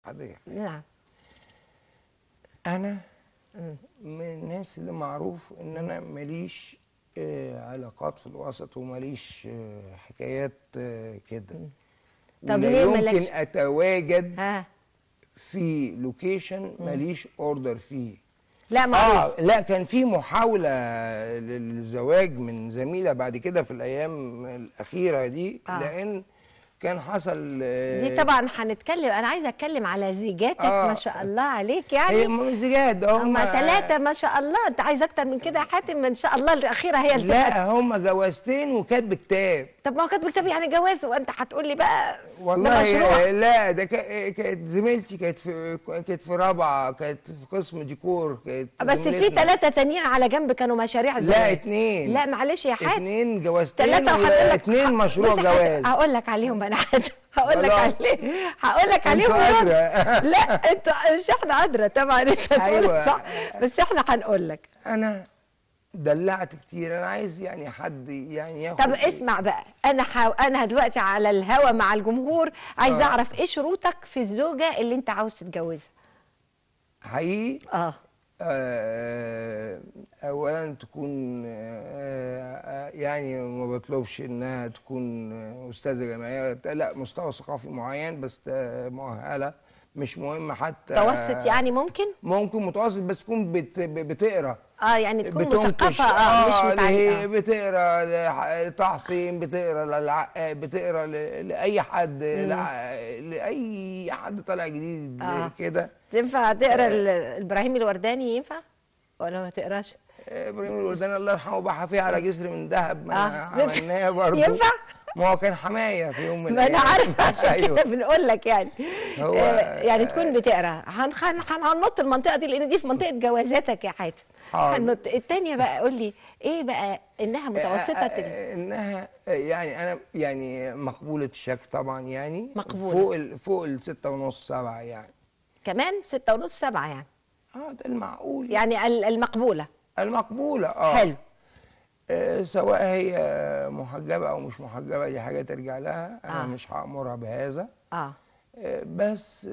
حضرتك نعم انا من الناس اللي معروف ان انا ماليش آه، علاقات في الوسط وماليش آه، حكايات آه، كده طب ولا ليه يمكن مالكش؟ اتواجد ها في لوكيشن ماليش اوردر فيه لا معروف اه لا كان في محاوله للزواج من زميله بعد كده في الايام الاخيره دي آه. لان كان حصل آه، دي طبعا هنتكلم انا عايزه اتكلم على زيجاتك آه. ما شاء الله عليك هي يعني مزيجات هم هما ثلاثة ما شاء الله انت عايز اكتر من كده يا حاتم ان شاء الله الاخيرة هي اللي تبقى- لا هم جوازتين وكاتب كتاب طب ما هو كاتب كتاب يعني جواز وانت هتقول لي بقى ده والله مشروع لا ده كا- كانت زميلتي كانت في كانت في رابعه كانت في قسم ديكور كانت بس في زميلتنا. ثلاثة تانيين على جنب كانوا مشاريع لا زواج. اتنين لا معلش يا حاتم اتنين جوازتين ثلاثة وهقول لك واتنين مشروع بص جواز هقول لك عليهم انا حاتم هقول لك خلاص. عليه هقول لك عليهم انتوا ورد. أدرى. لا انت مش احنا ادرى طبعا انت تقول أيوة. صح بس احنا هنقول لك انا دلعت كتير انا عايز يعني حد يعني ياخد طب اسمع بقى انا حاو... انا دلوقتي على الهوا مع الجمهور عايز آه. اعرف ايه شروطك في الزوجه اللي انت عاوز تتجوزها حقيقي اه آه، اولا تكون آه، آه، يعني ما بطلبش انها تكون استاذه جامعيه ولا بتاع، لا مستوى ثقافي معين بس آه، مؤهله مش مهم حتى متوسط يعني ممكن ممكن متوسط بس تكون بت بتقرا اه يعني تكون بتنقش مثقفه اه مش اللي هي متعلقه بتقرا لح- تحصين بتقرا للعقاد بتقرا ل- لاي حد لع- لاي حد طالع جديد آه. كده تنفع تقرا ال- ابراهيم الورداني ينفع ولا ما تقراش ابراهيم الورداني الله يرحمه بقى فيه على جسر من ذهب ما آه. عملناه برضه ينفع؟ ما هو كان حمايه في يوم من ما انا الأيام. عارفه عشان أيوة. كده بنقول لك يعني هو- آه يعني تكون بتقرا هن- هن- هن- هننط المنطقه دي لان دي في منطقه جوازاتك يا حاتم حاضر. هننط الثانيه بقى قول لي ايه بقى انها متوسطه ال- آه، انها يعني انا يعني مقبوله الشك طبعا يعني مقبولة. فوق ال فوق الستة ونص سبعة يعني كمان ستة ونص سبعة يعني اه ده المعقول يعني ال- المقبولة المقبولة اه حلو آه، سواء هي محجبة أو مش محجبة دي حاجة ترجع لها أنا آه. آه. مش هأمرها بهذا اه آه، بس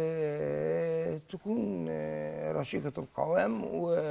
آه، تكون آه، رشيقة القوام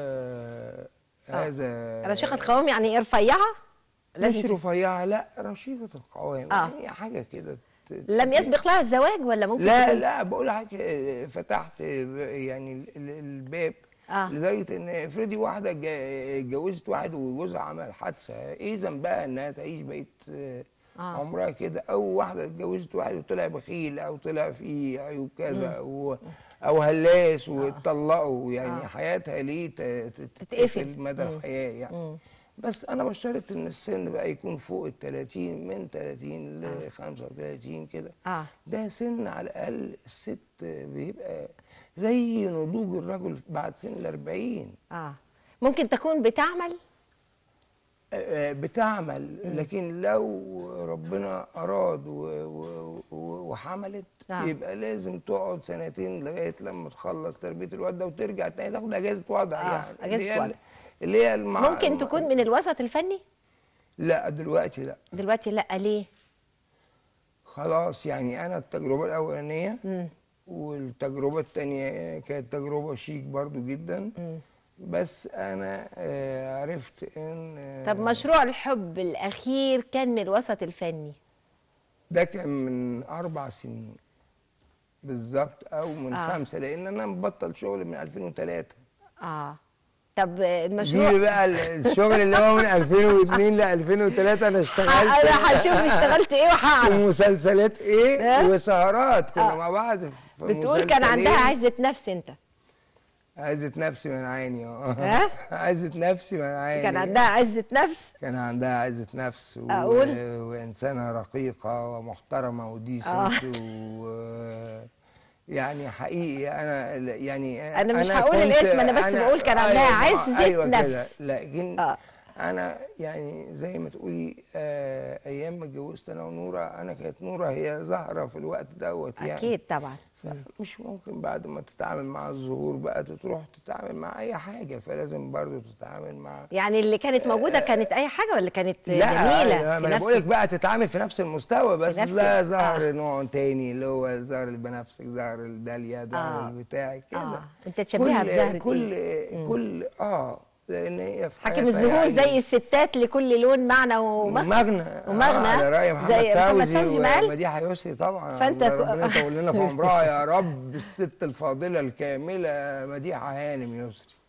وهذا رشيقة قوام يعني إيه رفيعة مش لازم رفيعة لا رشيقة القوام آه. يعني حاجة كده ت- لم يسبق لها الزواج ولا ممكن لا تكون- لا بقول لحضرتك آه، فتحت آه، يعني ال- ال- الباب آه. لدرجه ان افرضي واحده اتج- اتجوزت واحد وجوزها عمل حادثه ايه ذنبها انها تعيش بقيه آه، آه. عمرها كده او واحده اتجوزت واحد وطلع بخيل او طلع فيه عيوب كذا او او هلاس واتطلقوا يعني آه. حياتها ليه ت- ت- تتقفل. تتقفل مدى الحياه يعني بس انا بشترط ان السن بقى يكون فوق ال 30 من 30 ل 35 كده اه ده سن على الاقل الست بيبقى زي نضوج الرجل بعد سن ال 40 اه ممكن تكون بتعمل آه، بتعمل لكن لو ربنا اراد و- و- و- وحملت آه. يبقى لازم تقعد سنتين لغايه لما تخلص تربيه الواد ده وترجع تاني تاخد اجازه وضع آه، يعني أجازة اللي هي- وضع. اللي هي المع... ممكن تكون من الوسط الفني لا دلوقتي لا دلوقتي لا ليه خلاص يعني انا التجربه الاولانيه مم. والتجربه الثانيه كانت تجربه شيك برضو جدا مم. بس انا آه، عرفت ان آه، طب مشروع الحب الأخير كان من الوسط الفني ده كان من اربع سنين بالظبط او من آه. آه. خمسه لان انا مبطل شغل من 2003 اه طب دي المشروع بقى الشغل اللي هو من 2002 ل 2003 انا اشتغلت انا هشوف اشتغلت ايه في وهعرف مسلسلات ايه ها؟ وسهرات كنا آه. مع بعض في بتقول كان عندها مسلسلين. عزة نفس انت عزة نفسي من عيني اه ها؟ عزة نفسي من عيني كان عندها عزة نفس كان عندها عزة نفس و... أقول؟ وإنسانة رقيقة ومحترمة وديسنت آه. و... يعني حقيقي أنا يعني أنا مش هقول الاسم، أنا بس بقول كان عندها أيوة عزة أيوة كده نفس. لكن آه. أنا يعني زي ما تقولي آه أيام ما اتجوزت أنا ونورة أنا كانت نورة هي ظاهرة في الوقت دوت يعني اكيد طبعا مش ممكن بعد ما تتعامل مع الزهور بقى تروح تتعامل مع اي حاجه فلازم برضو تتعامل مع يعني اللي كانت موجوده كانت اي حاجه ولا كانت لا جميله ما في انا نفس بقول لك بقى تتعامل في نفس المستوى بس نفس- لا ظهر آه. نوع تاني اللي هو ظهر البنفسج ظهر الداليا ظهر آه. البتاع كده آه. أنت تشبهها كل بزهرة كل إيه؟ كل اه لان هي في حاكم حياتها الزهور يعني زي الستات لكل لون معنى ومغنى ومغنى ومغنى آه على رأي محمد زي محمد فوزي فوزي ما قال ومديحة يسري طبعا فأنت الله كو- ربنا يطول لنا في عمرها يا رب الست الفاضلة الكاملة مديحة هانم يسري